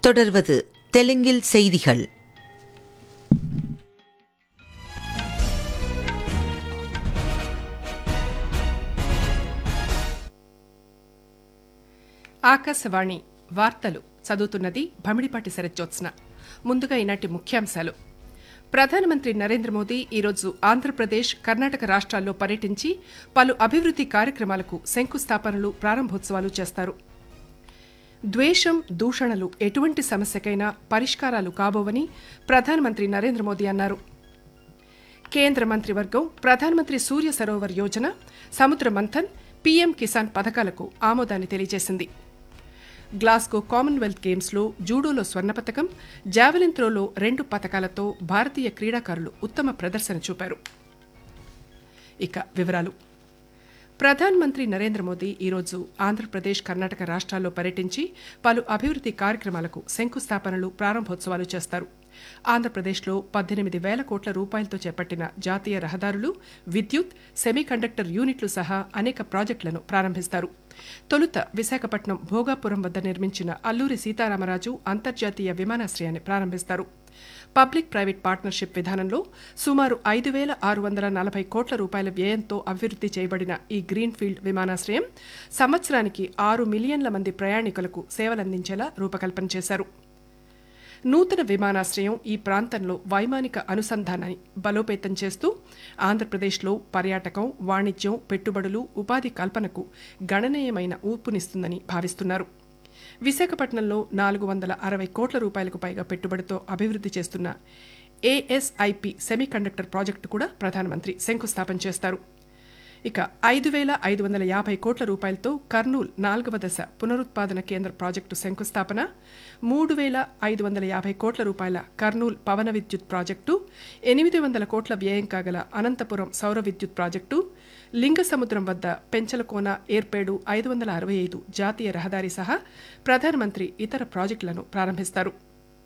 தொடர்வது தெலுங்கில் செய்திகள் ఆకాశవాణి వార్తలు చదువుతున్నది భమిడిపాటి శరజ్జోత్స్న ముందుగా ఈనాటి ముఖ్యాంశాలు ప్రధానమంత్రి నరేంద్ర మోదీ ఈరోజు ఆంధ్రప్రదేశ్ కర్ణాటక రాష్ట్రాల్లో పర్యటించి పలు అభివృద్ది కార్యక్రమాలకు శంకుస్థాపనలు ప్రారంభోత్సవాలు చేస్తారు ద్వేషం దూషణలు ఎటువంటి సమస్యకైనా పరిష్కారాలు కాబోవని ప్రధానమంత్రి నరేంద్ర మోదీ అన్నారు కేంద్ర మంత్రివర్గం ప్రధానమంత్రి సూర్య సరోవర్ యోజన సముద్ర మంథన్ పీఎం కిసాన్ పథకాలకు ఆమోదాన్ని తెలియజేసింది గ్లాస్గో కామన్వెల్త్ గేమ్స్లో జూడోలో స్వర్ణ పథకం జావెలిన్ త్రోలో రెండు పథకాలతో భారతీయ క్రీడాకారులు ఉత్తమ ప్రదర్శన చూపారు ఇక వివరాలు ప్రధానమంత్రి నరేంద్ర మోదీ ఈరోజు ఆంధ్రప్రదేశ్ కర్ణాటక రాష్ట్రాల్లో పర్యటించి పలు అభివృద్ది కార్యక్రమాలకు శంకుస్థాపనలు ప్రారంభోత్సవాలు చేస్తారు ఆంధ్రప్రదేశ్లో పద్దెనిమిది వేల కోట్ల రూపాయలతో చేపట్టిన జాతీయ రహదారులు విద్యుత్ సెమీకండక్టర్ యూనిట్లు సహా అనేక ప్రాజెక్టులను ప్రారంభిస్తారు తొలుత విశాఖపట్నం భోగాపురం వద్ద నిర్మించిన అల్లూరి సీతారామరాజు అంతర్జాతీయ విమానాశ్రయాన్ని ప్రారంభిస్తారు పబ్లిక్ ప్రైవేట్ పార్ట్నర్షిప్ విధానంలో సుమారు ఐదు వేల ఆరు వందల నలభై కోట్ల రూపాయల వ్యయంతో అభివృద్ది చేయబడిన ఈ గ్రీన్ఫీల్డ్ విమానాశ్రయం సంవత్సరానికి ఆరు మిలియన్ల మంది ప్రయాణికులకు సేవలందించేలా రూపకల్పన చేశారు నూతన విమానాశ్రయం ఈ ప్రాంతంలో వైమానిక అనుసంధానాన్ని బలోపేతం చేస్తూ ఆంధ్రప్రదేశ్లో పర్యాటకం వాణిజ్యం పెట్టుబడులు ఉపాధి కల్పనకు గణనీయమైన ఊపునిస్తుందని భావిస్తున్నారు విశాఖపట్నంలో నాలుగు వందల అరవై కోట్ల రూపాయలకు పైగా పెట్టుబడితో అభివృద్ది చేస్తున్న ఏఎస్ఐపి సెమీకండక్టర్ ప్రాజెక్టు కూడా ప్రధానమంత్రి శంకుస్థాపన చేస్తారు ఇక ఐదు వేల ఐదు వందల యాభై కోట్ల రూపాయలతో కర్నూల్ నాలుగవ దశ పునరుత్పాదన కేంద్ర ప్రాజెక్టు శంకుస్థాపన మూడు వేల ఐదు వందల యాభై కోట్ల రూపాయల కర్నూల్ పవన విద్యుత్ ప్రాజెక్టు ఎనిమిది వందల కోట్ల వ్యయం కాగల అనంతపురం సౌర విద్యుత్ ప్రాజెక్టు లింగసముద్రం వద్ద పెంచలకోన ఏర్పేడు ఐదు వందల అరవై ఐదు జాతీయ రహదారి సహా ప్రధానమంత్రి ఇతర ప్రాజెక్టులను ప్రారంభిస్తారు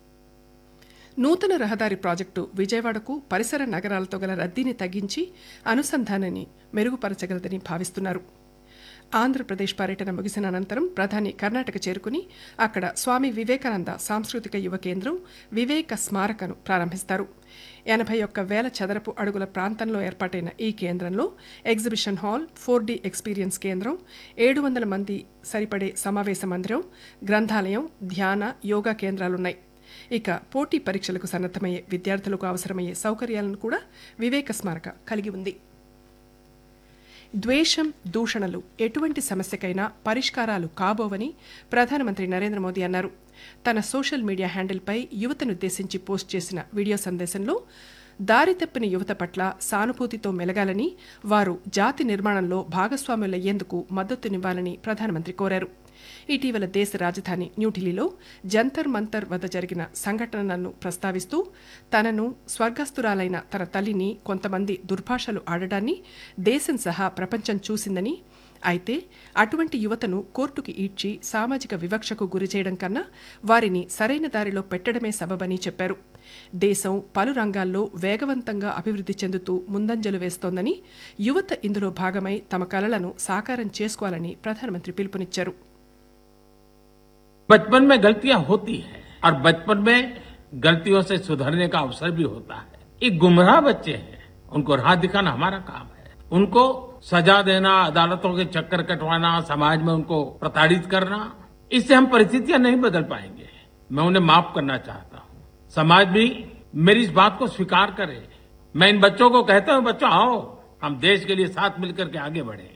నూతన రహదారి ప్రాజెక్టు విజయవాడకు పరిసర నగరాలతో గల రద్దీని తగ్గించి అనుసంధానాన్ని మెరుగుపరచగలదని భావిస్తున్నారు ఆంధ్రప్రదేశ్ పర్యటన ముగిసిన అనంతరం ప్రధాని కర్ణాటక చేరుకుని అక్కడ స్వామి వివేకానంద సాంస్కృతిక యువ కేంద్రం వివేక స్మారకను ప్రారంభిస్తారు ఎనభై ఒక్క వేల చదరపు అడుగుల ప్రాంతంలో ఏర్పాటైన ఈ కేంద్రంలో exhibition hall four D experience కేంద్రం ఏడు వందల మంది సరిపడే సమావేశ మందిరం గ్రంథాలయం ధ్యాన యోగా కేంద్రాలున్నాయి ఇక పోటీ పరీక్షలకు సన్నద్దమయ్యే విద్యార్థులకు అవసరమయ్యే సౌకర్యాలను కూడా వివేక స్మారక కలిగి ఉంది ద్వేషం దూషణలు ఎటువంటి సమస్యకైనా పరిష్కారాలు కాబోవని ప్రధానమంత్రి నరేంద్ర మోదీ అన్నారు తన సోషల్ మీడియా హ్యాండిల్పై యువతనుద్దేశించి పోస్ట్ చేసిన వీడియో సందేశంలో దారి తప్పిన యువత పట్ల సానుభూతితో మెలగాలని వారు జాతి నిర్మాణంలో భాగస్వాములయ్యేందుకు మద్దతునివ్వాలని ప్రధానమంత్రి కోరారు ఇటీవల దేశ రాజధాని న్యూఢిల్లీలో జంతర్ మంతర్ వద్ద జరిగిన సంఘటనలను ప్రస్తావిస్తూ తనను స్వర్గస్థురాలైన తన తల్లిని కొంతమంది దుర్భాషలు ఆడడాన్ని దేశం సహా ప్రపంచం చూసిందని అయితే అటువంటి యువతను కోర్టుకి ఈడ్చి సామాజిక వివక్షకు గురి చేయడం కన్నా వారిని సరైన దారిలో పెట్టడమే సబబని చెప్పారు దేశం పలు రంగాల్లో వేగవంతంగా అభివృద్ధి చెందుతూ ముందంజలు వేస్తోందని యువత ఇందులో భాగమై తమ కలలను సాకారం చేసుకోవాలని ప్రధానమంత్రి పిలుపునిచ్చారు बचपन में गलतियां होती हैं और बचपन में गलतियों से सुधरने का अवसर भी होता है ये गुमराह बच्चे हैं उनको राह दिखाना हमारा काम है उनको सजा देना अदालतों के चक्कर कटवाना समाज में उनको प्रताड़ित करना इससे हम परिस्थितियां नहीं बदल पाएंगे मैं उन्हें माफ करना चाहता हूं समाज भी मेरी इस बात को स्वीकार करे मैं इन बच्चों को कहता हूं बच्चों आओ हम देश के लिए साथ मिलकर के आगे बढ़े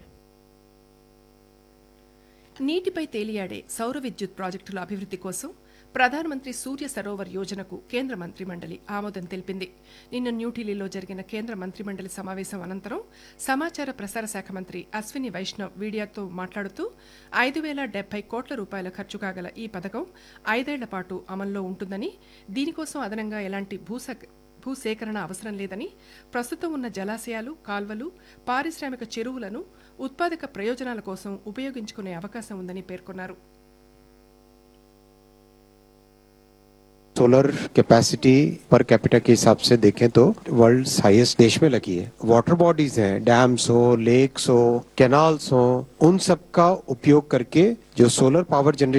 నీటిపై తేలియాడే సౌర విద్యుత్ ప్రాజెక్టుల అభివృద్ధి కోసం ప్రధానమంత్రి సూర్య సరోవర్ యోజనకు కేంద్ర మంత్రిమండలి ఆమోదం తెలిపింది నిన్న న్యూఢిల్లీలో జరిగిన కేంద్ర మంత్రిమండలి సమావేశం అనంతరం సమాచార ప్రసార శాఖ మంత్రి అశ్విని వైష్ణవ్ మీడియాతో మాట్లాడుతూ ఐదు వేల డెబ్బై కోట్ల రూపాయల ఖర్చు కాగల ఈ పథకం ఐదేళ్ల పాటు అమల్లో ఉంటుందని దీనికోసం అదనంగా ఎలాంటి భూస భూసేకరణ అవసరం లేదని ప్రస్తుతం ఉన్న జలాశయాలు కాల్వలు పారిశ్రామిక చెరువులను ఉత్పాదక ప్రయోజనాల కోసం ఉపయోగించుకునే అవకాశం ఉందని పేర్కొన్నారు सोलर कैपेसिटी पर कैपिटा के हिसाब से देखें तो वर्ल्ड हाईएस्ट देश में लगी है वाटर बॉडीज हैं डैम्स हो लेक्स हो कैनाल्स हो उन सब का उपयोग करके जो सोलर पावर जनरेशन